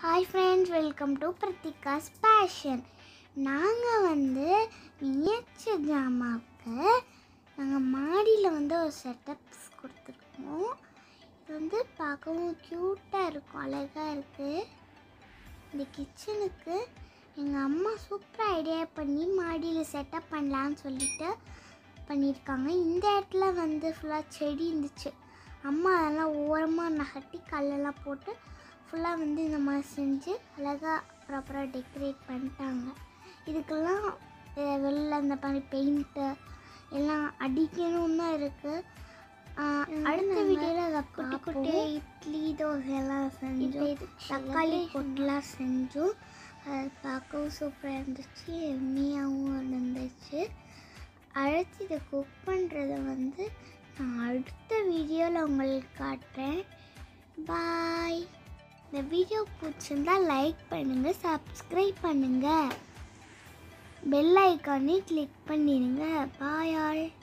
hi friends welcome to Prathika's passion நாங்கள் வந்து miniature ஜாமாவுக்கு நாங்கள் மாடியில் வந்து ஒரு செட்டப்ஸ் கொடுத்துருக்கோம் இது வந்து பார்க்கவும் க்யூட்டாக இருக்கும் அழகாக இருக்குது இந்த கிச்சனுக்கு எங்கள் அம்மா சூப்பராக ஐடியா பண்ணி மாடியில் செட்டப் பண்ணலான்னு சொல்லிட்டு பண்ணியிருக்காங்க இந்த இடத்துல வந்து ஃபுல்லாக செடி இருந்துச்சு அம்மா அதெல்லாம் ஓரமாக நகட்டி கல்லெல்லாம் போட்டு ஃபுல்லாக வந்து இந்த மாதிரி செஞ்சு அழகாக ப்ராப்பராக டெக்கரேட் பண்ணிட்டாங்க இதுக்கெல்லாம் அஹ், வெளில இந்த மாதிரி பெயிண்ட்டு எல்லாம் அடிக்கணும் தான் இருக்குது அடுத்த வீடியோவில் அதை குட்டி குட்டி இட்லி தோசை எல்லாம் செஞ்சோம் தக்காளி பொட்டெலாம் செஞ்சோம் அது பார்க்கவும் சூப்பராக இருந்துச்சு எம்மியாகவும் இருந்துச்சு அடுத்து இதை குக் பண்ணுறத வந்து நான் அடுத்த வீடியோவில் உங்களுக்கு காட்டுறேன் பாய் இந்த வீடியோ பிடிச்சிருந்தா லைக் பண்ணுங்கள் சப்ஸ்கிரைப் பண்ணுங்கள் பெல் ஐக்கானே கிளிக் பண்ணிடுங்க பாய் ஆல்